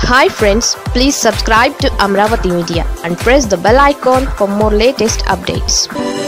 hi friends please subscribe to Amaravati media and press the bell icon for more latest updates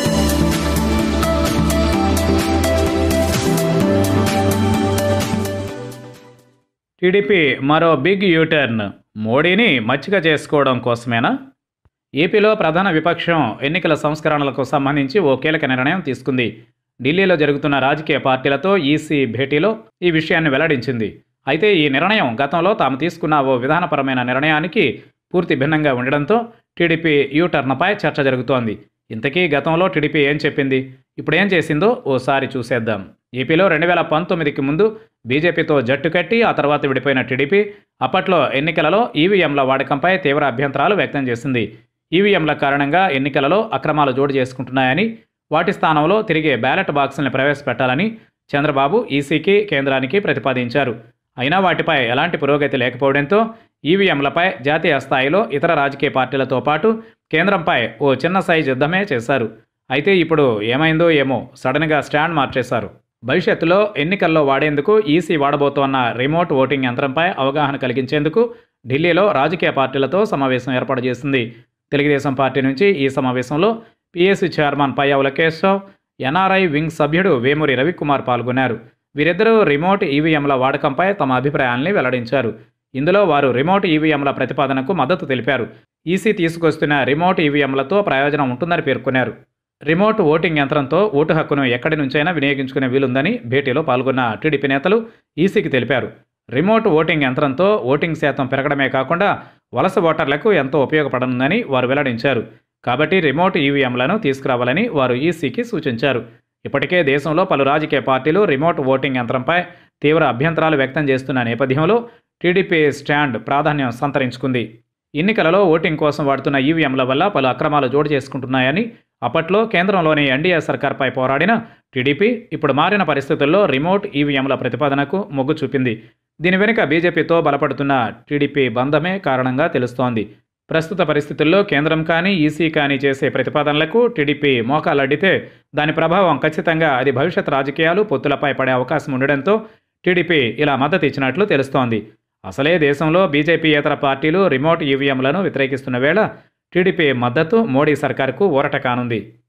TDP మరో big U turn మోడీని మచ్చిక చేసుకోవడం కోసమేనా ఏపీలో ప్రధాన విపక్షం ఎన్నికల సంస్కరణలకు సంబంధించి ఓ కీలక నిర్ణయం తీసుకుంది ఢిల్లీలో జరుగుతున్న రాజకీయ పార్టీలతో ఈసీ భేటీలో ఈ విషయాన్ని వెల్లడించింది అయితే ఈ నిర్ణయం గతంలో తాము తీసుకున్న ఓ విధానపరమైన నిర్ణయానికి పూర్తి భిన్నంగా ఉండడంతో టీడీపీ యూటర్న్పై చర్చ జరుగుతోంది ఇంతకీ గతంలో టీడీపీ ఏం చెప్పింది ఇప్పుడు ఏం చేసిందో ఓసారి చూసేద్దాం ఏపీలో రెండు వేల పంతొమ్మిదికి ముందు బీజేపీతో జట్టు కట్టి ఆ తర్వాత విడిపోయిన టీడీపీ అప్పట్లో ఎన్నికలలో ఈవీఎంల వాడకంపై తీవ్ర అభ్యంతరాలు వ్యక్తం చేసింది ఈవీఎంల కారణంగా ఎన్నికలలో అక్రమాలు జోడు చేసుకుంటున్నాయని వాటి స్థానంలో తిరిగి బ్యాలెట్ బాక్సుల్ని ప్రవేశపెట్టాలని చంద్రబాబు ఈసీకి కేంద్రానికి ప్రతిపాదించారు అయినా వాటిపై ఎలాంటి పురోగతి లేకపోవడంతో ఈవీఎంలపై జాతీయ స్థాయిలో ఇతర రాజకీయ పార్టీలతో పాటు కేంద్రంపై ఓ చిన్న సైజ్ యుద్ధమే చేశారు అయితే ఇప్పుడు ఏమైందో ఏమో సడన్గా స్టాండ్ మార్చేశారు భవిష్యత్తులో ఎన్నికల్లో వాడేందుకు ఈసీ వాడబోతోన్న రిమోట్ ఓటింగ్ యంత్రంపై అవగాహన కలిగించేందుకు ఢిల్లీలో రాజకీయ పార్టీలతో సమావేశం ఏర్పాటు చేసింది తెలుగుదేశం పార్టీ నుంచి ఈ సమావేశంలో PSC chairman Payyavula Keshav NRI wing సభ్యుడు వేమూరి రవికుమార్ పాల్గొన్నారు వీరిద్దరూ రిమోట్ ఈవీఎంల వాడకంపై తమ అభిప్రాయాల్ని వెల్లడించారు ఇందులో వారు రిమోట్ ఈవీఎంల ప్రతిపాదనకు మద్దతు తెలిపారు ఈసీ తీసుకొస్తున్న రిమోట్ ఈవీఎంలతో ప్రయోజనం ఉంటుందని పేర్కొన్నారు రిమోట్ ఓటింగ్ యంత్రంతో ఓటు హక్కును ఎక్కడి నుంచైనా వినియోగించుకునే వీలుందని భేటీలో పాల్గొన్న టీడీపీ నేతలు ఈసీకి తెలిపారు రిమోట్ ఓటింగ్ యంత్రంతో ఓటింగ్ శాతం పెరగడమే కాకుండా వలస ఓటర్లకు ఎంతో ఉపయోగపడనుందని వారు వెల్లడించారు కాబట్టి రిమోట్ ఈవీఎంలను తీసుకురావాలని వారు ఈసీకి సూచించారు ఇప్పటికే దేశంలో పలు రాజకీయ పార్టీలు రిమోట్ ఓటింగ్ యంత్రంపై తీవ్ర అభ్యంతరాలు వ్యక్తం చేస్తున్న నేపథ్యంలో టీడీపీ స్టాండ్ ప్రాధాన్యం సంతరించుకుంది ఎన్నికలలో ఓటింగ్ కోసం వాడుతున్న ఈవీఎంల వల్ల పలు అక్రమాలు జోడు చేసుకుంటున్నాయని అప్పట్లో కేంద్రంలోని ఎన్డీఏ సర్కార్పై పోరాడిన టీడీపీ ఇప్పుడు మారిన పరిస్థితుల్లో రిమోట్ ఈవీఎంల ప్రతిపాదనకు మొగ్గు చూపింది దీని వెనుక బీజేపీతో బలపడుతున్న టీడీపీ బంధమే కారణంగా తెలుస్తోంది ప్రస్తుత పరిస్థితుల్లో కేంద్రం కానీ ఈసీ కానీ చేసే ప్రతిపాదనలకు టీడీపీ మోకాలడ్డితే దాని ప్రభావం ఖచ్చితంగా అది భవిష్యత్ రాజకీయాలు పొత్తులపై పడే అవకాశం ఉండడంతో టీడీపీ ఇలా మద్దతు ఇచ్చినట్లు తెలుస్తోంది అసలే దేశంలో బీజేపీయేతర పార్టీలు రిమోట్ ఈవీఎంలను వ్యతిరేకిస్తున్న వేళ టీడీపీ మద్దతు మోడీ సర్కార్కు ఊరట కానుంది